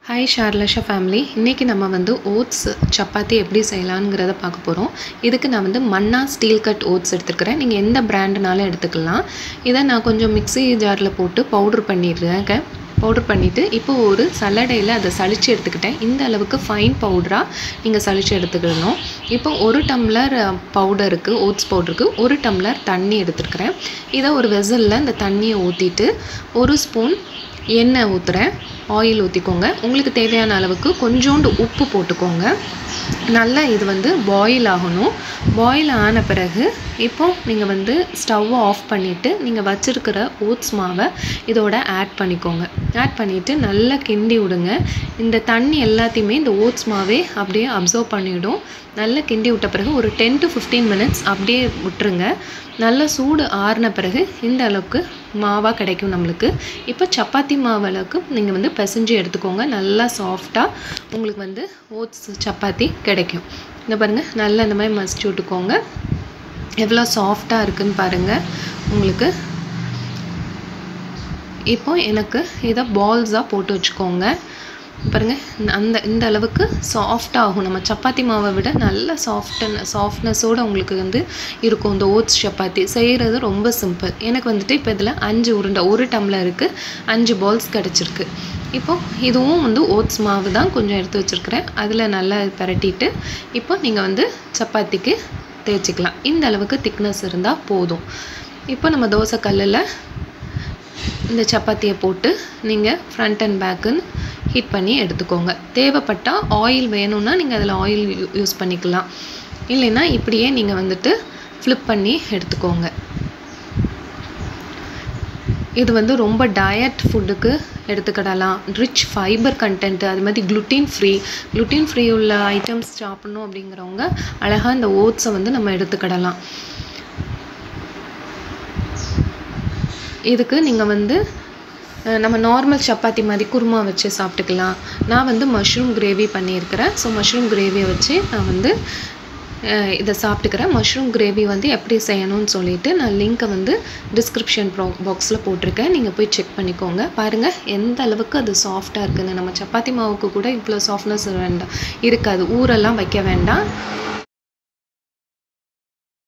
hi ஷார்லஷா family இன்றைக்கி நம்ம வந்து ஓட்ஸ் சப்பாத்தி எப்படி செய்யலாங்கிறத பார்க்க போகிறோம் இதுக்கு நான் வந்து மன்னா ஸ்டீல் கட் ஓட்ஸ் எடுத்துருக்கிறேன் நீங்கள் எந்த பிராண்டுனாலும் எடுத்துக்கலாம் இதை நான் கொஞ்சம் மிக்ஸி ஜாரில் போட்டு பவுட்ரு பண்ணிடுறேங்க பவுட்ரு பண்ணிவிட்டு இப்போ ஒரு சல்லடையில் அதை சளிச்சு எடுத்துக்கிட்டேன் இந்த அளவுக்கு ஃபைன் பவுடராக நீங்கள் சளிச்சு எடுத்துக்கிடணும் இப்போ ஒரு டம்ளர் பவுடருக்கு ஓட்ஸ் பவுடருக்கு ஒரு டம்ளர் தண்ணி எடுத்துருக்கிறேன் இதை ஒரு வெசலில் இந்த தண்ணியை ஊற்றிட்டு ஒரு ஸ்பூன் எண்ணெய் ஊற்றுறேன் ஆயில் ஊற்றிக்கோங்க உங்களுக்கு தேவையான அளவுக்கு கொஞ்சோண்டு உப்பு போட்டுக்கோங்க நல்லா இது வந்து பாயில் ஆகணும் பாயில் ஆன பிறகு இப்போ நீங்கள் வந்து ஸ்டவ்வை ஆஃப் பண்ணிவிட்டு நீங்கள் வச்சுருக்கிற ஓட்ஸ் மாவை இதோட ஆட் பண்ணிக்கோங்க ஆட் பண்ணிவிட்டு நல்லா கிண்டி விடுங்க இந்த தண்ணி எல்லாத்தையுமே இந்த ஓட்ஸ் மாவே அப்படியே அப்சர்வ் பண்ணிவிடும் நல்லா கிண்டி விட்ட பிறகு ஒரு டென் டு ஃபிஃப்டீன் மினிட்ஸ் அப்படியே விட்டுருங்க நல்லா சூடு ஆறின பிறகு இந்த அளவுக்கு மாவாக கிடைக்கும் நம்மளுக்கு இப்போ சப்பாத்தி மாவு அளவுக்கு நீங்கள் வந்து பிசைஞ்சு எடுத்துக்கோங்க நல்லா சாஃப்டாக உங்களுக்கு வந்து ஓட்ஸ் சப்பாத்தி கிடைக்கும் இந்த பாருங்கள் நல்லா இந்த மாதிரி மசிச்சு விட்டுக்கோங்க எவ்வளோ சாஃப்டாக இருக்குன்னு பாருங்கள் உங்களுக்கு இப்போ எனக்கு இதை பால்ஸாக போட்டு வச்சுக்கோங்க பாருங்கள் அந்த இந்த அளவுக்கு சாஃப்டாக ஆகும் நம்ம சப்பாத்தி மாவை விட நல்ல சாஃப்டன் சாஃப்ட்னஸோடு உங்களுக்கு வந்து இருக்கும் இந்த ஓட்ஸ் சப்பாத்தி செய்கிறது ரொம்ப சிம்பிள் எனக்கு வந்துட்டு இப்போ இதில் அஞ்சு உருண்டை ஒரு டம்ளருக்கு அஞ்சு பால்ஸ் கிடச்சிருக்கு இப்போது இதுவும் வந்து ஓட்ஸ் மாவு தான் கொஞ்சம் எடுத்து வச்சுருக்கிறேன் அதில் நல்லா பரட்டிட்டு இப்போ நீங்கள் வந்து சப்பாத்திக்கு தேய்ச்சிக்கலாம் இந்த அளவுக்கு திக்னஸ் இருந்தால் போதும் இப்போ நம்ம தோசை கல்லில் இந்த சப்பாத்தியை போட்டு நீங்கள் ஃப்ரண்ட் அண்ட் பேக்குன்னு ஹீட் பண்ணி எடுத்துக்கோங்க தேவைப்பட்டால் ஆயில் வேணும்னா நீங்கள் அதில் ஆயில் யூஸ் பண்ணிக்கலாம் இல்லைன்னா இப்படியே நீங்கள் வந்துட்டு ஃப்ளிப் பண்ணி எடுத்துக்கோங்க இது வந்து ரொம்ப டயட் ஃபுட்டுக்கு எடுத்துக்கிடலாம் ரிச் ஃபைபர் கண்டென்ட் அது மாதிரி க்ளூட்டின் ஃப்ரீ க்ளூட்டின் ஃப்ரீ உள்ள ஐட்டம்ஸ் சாப்பிட்ணும் அப்படிங்கிறவங்க அழகாக இந்த ஓட்ஸை வந்து நம்ம எடுத்துக்கிடலாம் இதுக்கு நீங்கள் வந்து நம்ம நார்மல் சப்பாத்தி மாதிரி குருமா வச்சு சாப்பிட்டுக்கலாம் நான் வந்து மஷ்ரூம் கிரேவி பண்ணியிருக்கிறேன் ஸோ மஷ்ரூம் கிரேவியை வச்சு நான் வந்து இதை சாப்பிட்டுக்கிறேன் மஷ்ரூம் கிரேவி வந்து எப்படி செய்யணும்னு சொல்லிட்டு நான் லிங்க்கை வந்து டிஸ்கிரிப்ஷன் ப்ரோ பாக்ஸில் போட்டிருக்கேன் நீங்கள் போய் செக் பண்ணிக்கோங்க பாருங்கள் எந்த அளவுக்கு அது சாஃப்டாக இருக்குன்னு நம்ம சப்பாத்தி மாவுக்கு கூட இவ்வளோ சாஃப்ட்னஸ் வேண்டாம் இருக்காது ஊரெல்லாம் வைக்க வேண்டாம்